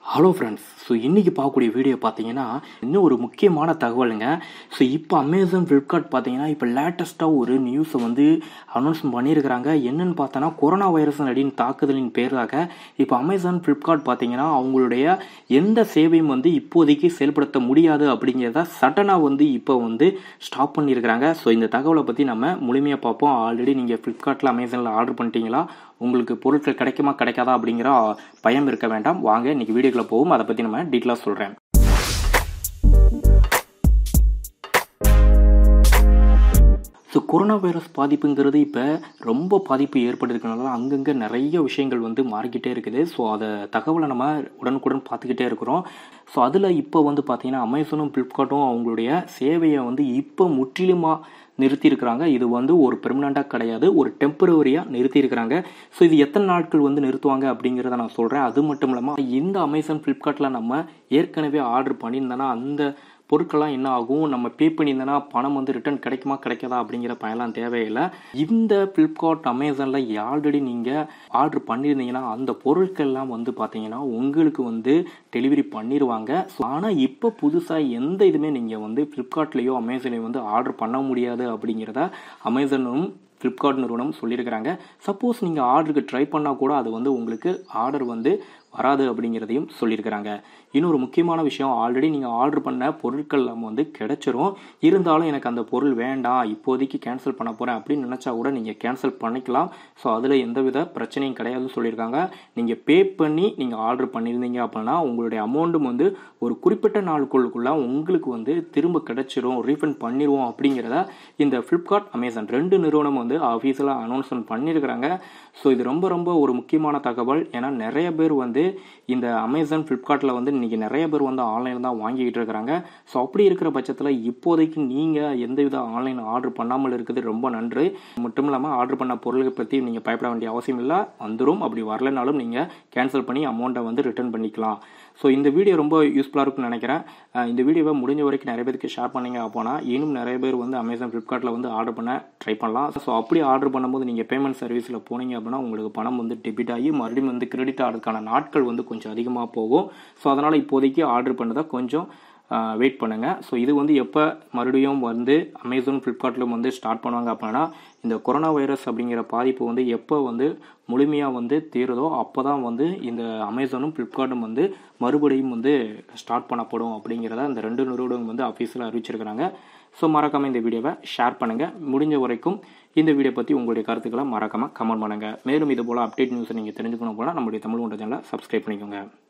hello friends so இன்றைக்கி பார்க்கக்கூடிய video பார்த்தீங்கன்னா இன்னும் ஒரு முக்கியமான தகவலுங்க ஸோ இப்போ அமேசான் ஃப்ளிப்கார்ட் பார்த்தீங்கன்னா இப்போ லேட்டஸ்ட்டாக ஒரு நியூஸை வந்து அனௌன்ஸ் பண்ணியிருக்கிறாங்க என்னன்னு பார்த்தோன்னா கொரோனா வைரஸ் நடின் தாக்குதலின் பேராக இப்போ அமேசான் ஃப்ளிப்கார்ட் பார்த்தீங்கன்னா அவங்களுடைய எந்த சேவையும் வந்து இப்போதைக்கு செயல்படுத்த முடியாது அப்படிங்கிறத சடனாக வந்து இப்போ வந்து ஸ்டாப் பண்ணியிருக்கிறாங்க ஸோ இந்த தகவலை பற்றி நம்ம முழுமையாக பார்ப்போம் ஆல்ரெடி நீங்கள் ஃப்ளிப்கார்ட்டில் அமேசானில் ஆர்டர் பண்ணிட்டீங்களா உங்களுக்கு பொருட்கள் கிடைக்குமா கிடைக்காதா அப்படிங்கிற பயம் இருக்க வேண்டாம் வாங்க இன்னைக்கு வீடியோக்குள்ள போகும் அதை பற்றி நம்ம டீட்டெயிலாக சொல்கிறேன் ஸோ கொரோனா வைரஸ் பாதிப்புங்கிறது இப்போ ரொம்ப பாதிப்பு ஏற்பட்டிருக்கனால அங்கங்கே நிறைய விஷயங்கள் வந்து மாறிக்கிட்டே இருக்குது ஸோ அதை தகவலை நம்ம உடனுக்குடன் பார்த்துக்கிட்டே இருக்கிறோம் ஸோ அதில் இப்போ வந்து பார்த்தீங்கன்னா அமேசானும் ஃப்ளிப்கார்ட்டும் அவங்களுடைய சேவையை வந்து இப்போ முற்றிலுமாக நிறுத்தியிருக்கிறாங்க இது வந்து ஒரு பெர்மனண்ட்டாக கிடையாது ஒரு டெம்பரவரியாக நிறுத்தியிருக்கிறாங்க ஸோ இது எத்தனை நாட்கள் வந்து நிறுத்துவாங்க அப்படிங்கிறத நான் சொல்கிறேன் அது மட்டும் இல்லாமல் இந்த அமேசான் ஃப்ளிப்கார்ட்டில் நம்ம ஏற்கனவே ஆர்டர் பண்ணியிருந்தோன்னா அந்த பொருட்கள்லாம் என்ன ஆகும் நம்ம பே பண்ணியிருந்தோன்னா பணம் வந்து ரிட்டர்ன் கிடைக்குமா கிடைக்காதா அப்படிங்கிற பயம்லாம் தேவையில்லை இந்த ஃப்ளிப்கார்ட் அமேசானில் ஆல்ரெடி நீங்கள் ஆர்டர் பண்ணியிருந்தீங்கன்னா அந்த பொருட்கள்லாம் வந்து பார்த்தீங்கன்னா உங்களுக்கு வந்து டெலிவரி பண்ணிடுவாங்க ஸோ ஆனால் இப்போ புதுசாக எந்த இதுவுமே நீங்கள் வந்து ஃப்ளிப்கார்ட்லேயோ அமேசான்லேயோ வந்து ஆர்டர் பண்ண முடியாது அப்படிங்கிறத அமேசானும் ஃப்ளிப்கார்ட் நிறுவனம் சொல்லியிருக்கிறாங்க சப்போஸ் நீங்கள் ஆர்டருக்கு ட்ரை பண்ணால் கூட அது வந்து உங்களுக்கு ஆர்டர் வந்து வராது அப்படிங்கிறதையும் சொல்லியிருக்கிறாங்க இன்னொரு முக்கியமான விஷயம் ஆல்ரெடி நீங்கள் ஆர்டர் பண்ண பொருட்கள் நம்ம வந்து கிடைச்சிரும் இருந்தாலும் எனக்கு அந்த பொருள் வேண்டாம் இப்போதைக்கு கேன்சல் பண்ண போகிறேன் அப்படின்னு நினச்சா கூட நீங்கள் கேன்சல் பண்ணிக்கலாம் ஸோ அதில் எந்தவித பிரச்சனையும் கிடையாதுன்னு சொல்லியிருக்காங்க நீங்கள் பே பண்ணி நீங்கள் ஆர்டர் பண்ணியிருந்தீங்க அப்படின்னா உங்களுடைய அமௌண்ட்டும் வந்து ஒரு குறிப்பிட்ட நாளுக்குள்ளுக்குள்ள உங்களுக்கு வந்து திரும்ப கிடைச்சிரும் ரீஃபண்ட் பண்ணிடுவோம் அப்படிங்கிறத இந்த ஃப்ளிப்கார்ட் அமேசான் ரெண்டு நிறுவனம் வந்து அஃபீஷியலாக அனௌன்ஸ்மெண்ட் பண்ணியிருக்கிறாங்க ஸோ இது ரொம்ப ரொம்ப ஒரு முக்கியமான தகவல் ஏன்னா நிறைய பேர் வந்து இந்த அமேசான் ஃப்ளிப்கார்ட்டில் வந்து இன்றைக்கி நிறைய பேர் வந்து ஆன்லைனில் தான் வாங்கிக்கிட்டு இருக்கிறாங்க ஸோ அப்படி இருக்கிற பட்சத்தில் இப்போதைக்கு நீங்கள் எந்தவித ஆன்லைன் ஆர்டர் பண்ணாமல் இருக்குது ரொம்ப நன்றி மட்டும் இல்லாமல் ஆர்டர் பண்ண பொருளை பற்றி நீங்கள் பயப்பட வேண்டிய அவசியம் இல்லை வந்துடும் அப்படி வரலைனாலும் நீங்கள் கேன்சல் பண்ணி அமௌண்ட்டை வந்து ரிட்டர்ன் பண்ணிக்கலாம் ஸோ இந்த வீடியோ ரொம்ப யூஸ்ஃபுல்லாக இருக்கும்னு நினைக்கிறேன் இந்த வீடியோவை முடிஞ்ச வரைக்கும் நிறைய பேருக்கு ஷேர் பண்ணிங்க அப்போனா இன்னும் நிறைய பேர் வந்து அமேசான் ஃப்ளிப்கார்ட்டில் வந்து ஆர்டர் பண்ண ட்ரை பண்ணலாம் ஸோ அப்படி ஆர்டர் பண்ணும்போது நீங்கள் பேமெண்ட் சர்வீஸில் போனீங்க அப்படின்னா உங்களுக்கு பணம் வந்து டெபிட் ஆகி மறுபடியும் வந்து கிரெடிட் ஆகிறதுக்கான நாட்கள் வந்து கொஞ்சம் அதிகமாக போகும் ஸோ அதனால் இப்போதைக்கு ஆர்டர் பண்ணதை கொஞ்சம் வெயிட் பண்ணுங்கள் ஸோ இது வந்து எப்போ மறுபடியும் வந்து அமேசான் ஃப்ளிப்கார்ட்லையும் வந்து ஸ்டார்ட் பண்ணுவாங்க அப்படின்னா இந்த கொரோனா வைரஸ் அப்படிங்கிற பாதிப்பு வந்து எப்போ வந்து முழுமையாக வந்து தீருதோ அப்போ தான் வந்து இந்த அமேசானும் ஃப்ளிப்கார்ட்டும் வந்து மறுபடியும் வந்து ஸ்டார்ட் பண்ணப்படும் அப்படிங்கிறத இந்த ரெண்டு நிறுவனம் வந்து அஃபீஸில் அறிவிச்சிருக்கிறாங்க ஸோ மறக்காமல் இந்த வீடியோவை ஷேர் பண்ணுங்கள் முடிஞ்ச வரைக்கும் இந்த வீடியோ பற்றி உங்களுடைய கருத்துக்களை மறக்காமல் கமெண்ட் பண்ணுங்கள் மேலும் இது போல் அப்டேட் நியூஸை நீங்கள் தெரிஞ்சுக்கணும் போனால் நம்மளுடைய தமிழ் ஒன்ற சேனலை சப்ஸ்கிரைப் பண்ணிக்கோங்க